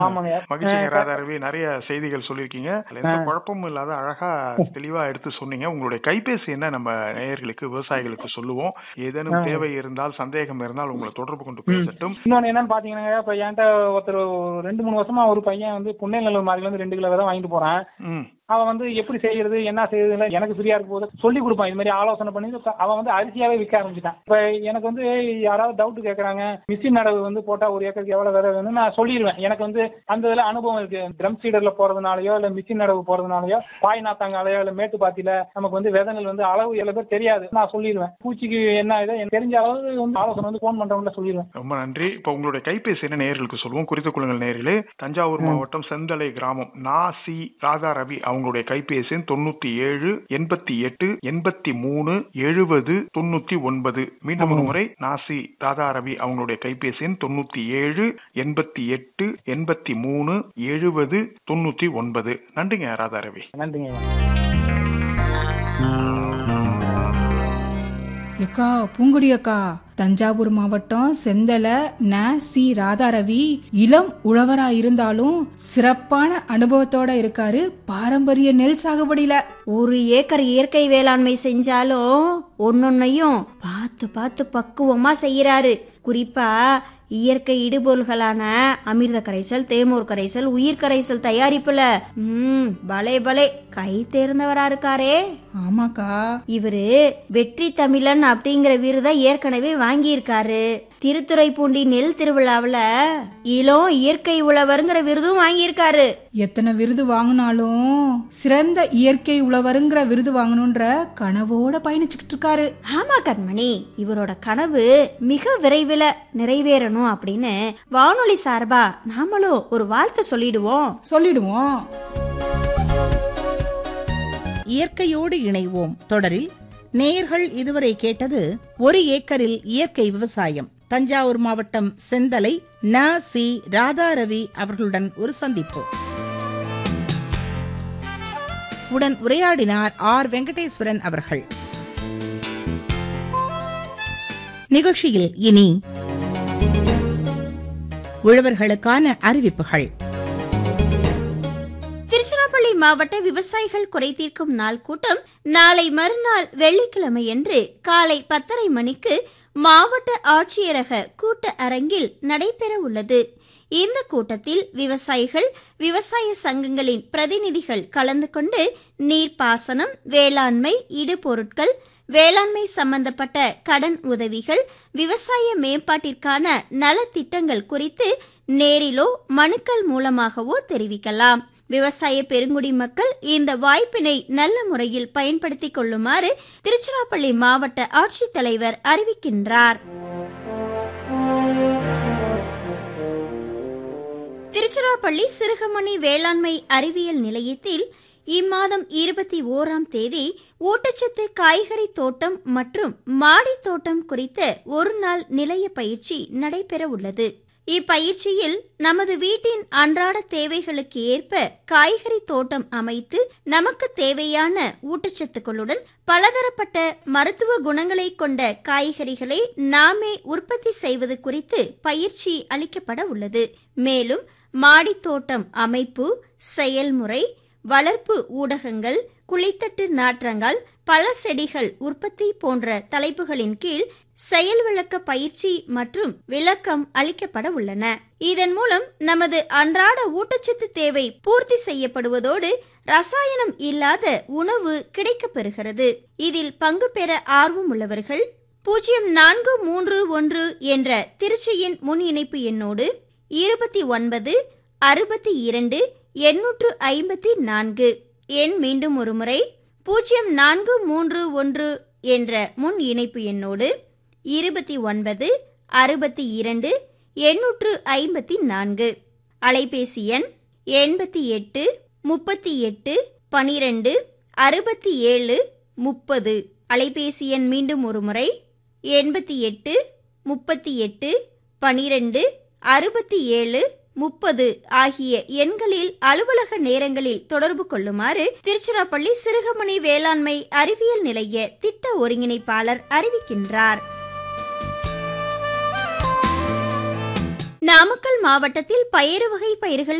ஆமாங்க மகிழ்ச்சிங்க அஹ் ராதாரவி நிறைய செய்திகள் சொல்லியிருக்கீங்க அதுல எந்த ஆ. குழப்பமும் இல்லாத அழகா தெளிவா எடுத்து சொன்னீங்க உங்களுடைய கைபேசி என்ன நம்ம நேயர்களுக்கு விவசாயிகளுக்கு சொல்லுவோம் ஏதேனும் ஆ. தேவை இருந்தால் சந்தேகம் இருந்தால் உங்களை தொடர்பு கொண்டு ம். பேசட்டும் இன்னொன்னு என்னன்னு பாத்தீங்கன்னா இப்ப என்கிட்ட ஒருத்தர் ஒரு ரெண்டு மூணு வருஷமா ஒரு பையன் வந்து புண்ணேங்கல் மாறில இருந்து ரெண்டு கிலோ விதை வாங்கிட்டு போறான் ம் அவன் வந்து எப்படி செய்யறது என்ன செய்யறது எனக்கு ஃப்ரீயா இருக்கும் போது சொல்லி கொடுப்பான் இது மாதிரி ஆலோசனை பண்ணி இப்ப அவன் வந்து அரிசியாவே விற்க ஆரம்பிச்சிட்டான் இப்ப எனக்கு வந்து யாராவது டவுட் கேக்குறாங்க மிஷின் நடவு வந்து போட்டா ஒரு ஏக்கருக்கு எவ்வளவு விதை வேணும்னு நான் சொல்லிடுவேன் எனக்கு வந்து அந்த இதுல அனுபவம் இருக்கு ட்ரம் சீடர்ல போறதுனாலயோ இல்ல மிஷின் நடவு போறதுனாலயோ பாய் நாத்தாங்காலையோ இல்ல மேட்டு பாத்தியில நமக்கு வந்து விதைகள் வந்து அளவு எவ்வளவு பேர் தெரியாது நான் சொல்லிடுவேன் பூச்சிக்கு என்ன இது எனக்கு தெரிஞ்ச அளவு வந்து ஆலோசனை வந்து ஃபோன் பண்றவங்கள சொல்லிடுவேன் ரொம்ப நன்றி இப்போ உங்களுடைய கைபேசி என்ன நேயர்களுக்கு சொல்லுவோம் குறித்துக் கொள்ளுங்கள் நேயர்களே தஞ்சாவூர் ம். மாவட்டம் செந்தலை கிராமம் நா சி ராதா ரவி அவங்களுடைய கைபேசி எண் தொண்ணூத்தி ஏழு எண்பத்தி எட்டு எண்பத்தி மூணு எழுபது தொண்ணூத்தி ஒன்பது மீண்டும் ஒரு ம். முறை நாசி ராதா ரவி அவங்களுடைய கைபேசி எண் தொண்ணூத்தி ஏழு எண்பத்தி எட்டு எண்பத்தி மூணு எழுபது தொண்ணூத்தி ஒன்பது நன்றிங்க ராதா ரவி நன்றிங்க எக்கா பூங்குடி அக்கா தஞ்சாவூர் மாவட்டம் செந்தல ந சி ராதாரவி இளம் உழவரா இருந்தாலும் சிறப்பான அனுபவத்தோட இருக்காரு பாரம்பரிய நெல் சாகுபடியில ஒரு ஏக்கர் இயற்கை வேளாண்மை செஞ்சாலும் ஒன்னொன்னையும் பார்த்து பார்த்து பக்குவமா செய்யறாரு குறிப்பா இயற்கை இடுபொருள்களான அமிர்த கரைசல் தேமூர் கரைசல் உயிர் கரைசல் தயாரிப்புல ம் பலே பலே கை தேர்ந்தவரா இருக்காரே ஆமாக்கா இவரு வெற்றி தமிழன் அப்படிங்கிற விருதை ஏற்கனவே வாங்கியிருக்காரு திருத்துறைப்பூண்டி நெல் திருவிழாவுல இளம் இயற்கை உழவருங்கிற விருதும் வாங்கியிருக்காரு எத்தனை விருது வாங்கினாலும் சிறந்த இயற்கை உழவருங்கிற விருது வாங்கணுன்ற கனவோட பயணிச்சுக்கிட்டு இருக்காரு ஆமா கண்மணி இவரோட கனவு மிக விரைவில் நிறைவேறணும் அப்படின்னு வானொலி சார்பா நாமளும் ஒரு வாழ்த்து சொல்லிடுவோம் சொல்லிடுவோம் இயற்கையோடு இணைவோம் தொடரில் நேயர்கள் இதுவரை கேட்டது ஒரு ஏக்கரில் இயற்கை விவசாயம் தஞ்சாவூர் மாவட்டம் செந்தலை ந சி ராதாரவி அவர்களுடன் ஒரு சந்திப்பு உடன் உரையாடினார் ஆர் வெங்கடேஸ்வரன் அவர்கள் நிகழ்ச்சியில் இனி உழவர்களுக்கான அறிவிப்புகள் திருச்சிராப்பள்ளி மாவட்ட விவசாயிகள் குறை தீர்க்கும் நாள் கூட்டம் நாளை மறுநாள் வெள்ளிக்கிழமையன்று காலை பத்தரை மணிக்கு மாவட்ட ஆட்சியரக கூட்ட அரங்கில் நடைபெற உள்ளது இந்த கூட்டத்தில் விவசாயிகள் விவசாய சங்கங்களின் பிரதிநிதிகள் கலந்து கொண்டு நீர்ப்பாசனம் வேளாண்மை இடுபொருட்கள் வேளாண்மை சம்பந்தப்பட்ட கடன் உதவிகள் விவசாய மேம்பாட்டிற்கான நலத்திட்டங்கள் குறித்து நேரிலோ மனுக்கள் மூலமாகவோ தெரிவிக்கலாம் விவசாய பெருங்குடி மக்கள் இந்த வாய்ப்பினை நல்ல முறையில் பயன்படுத்திக் கொள்ளுமாறு திருச்சிராப்பள்ளி மாவட்ட ஆட்சித்தலைவர் அறிவிக்கின்றார் திருச்சிராப்பள்ளி சிறுகமணி வேளாண்மை அறிவியல் நிலையத்தில் இம்மாதம் இருபத்தி ஓராம் தேதி ஊட்டச்சத்து காய்கறி தோட்டம் மற்றும் மாடி தோட்டம் குறித்த ஒரு நாள் நிலைய பயிற்சி நடைபெற உள்ளது இப்பயிற்சியில் நமது வீட்டின் அன்றாட தேவைகளுக்கு ஏற்ப காய்கறி தோட்டம் அமைத்து நமக்கு தேவையான ஊட்டச்சத்துக்களுடன் பலதரப்பட்ட மருத்துவ குணங்களை கொண்ட காய்கறிகளை நாமே உற்பத்தி செய்வது குறித்து பயிற்சி அளிக்கப்பட உள்ளது மேலும் மாடித் தோட்டம் அமைப்பு செயல்முறை வளர்ப்பு ஊடகங்கள் குளித்தட்டு நாற்றங்கள் பல செடிகள் உற்பத்தி போன்ற தலைப்புகளின் கீழ் செயல் விளக்க பயிற்சி மற்றும் விளக்கம் அளிக்கப்பட உள்ளன இதன் மூலம் நமது அன்றாட ஊட்டச்சத்து தேவை பூர்த்தி செய்யப்படுவதோடு ரசாயனம் இல்லாத உணவு கிடைக்கப் பெறுகிறது இதில் பங்கு பெற ஆர்வம் உள்ளவர்கள் பூஜ்ஜியம் நான்கு மூன்று ஒன்று என்ற திருச்சியின் முன் இணைப்பு எண்ணோடு இருபத்தி ஒன்பது அறுபத்தி இரண்டு எண்ணூற்று ஐம்பத்தி நான்கு எண் மீண்டும் ஒரு முறை பூஜ்ஜியம் நான்கு மூன்று ஒன்று என்ற முன் இணைப்பு எண்ணோடு இருபத்தி ஒன்பது அறுபத்தி இரண்டு எண்ணூற்று ஐம்பத்தி நான்கு அலைபேசி எண் எண்பத்தி எட்டு முப்பத்தி எட்டு பனிரெண்டு அறுபத்தி ஏழு முப்பது அலைபேசி எண் மீண்டும் ஒரு முறை எண்பத்தி எட்டு முப்பத்தி எட்டு பனிரெண்டு அறுபத்தி ஏழு முப்பது ஆகிய எண்களில் அலுவலக நேரங்களில் தொடர்பு கொள்ளுமாறு திருச்சிராப்பள்ளி சிறுகமணி வேளாண்மை அறிவியல் நிலைய திட்ட ஒருங்கிணைப்பாளர் அறிவிக்கின்றார் நாமக்கல் மாவட்டத்தில் பயறு வகை பயிர்கள்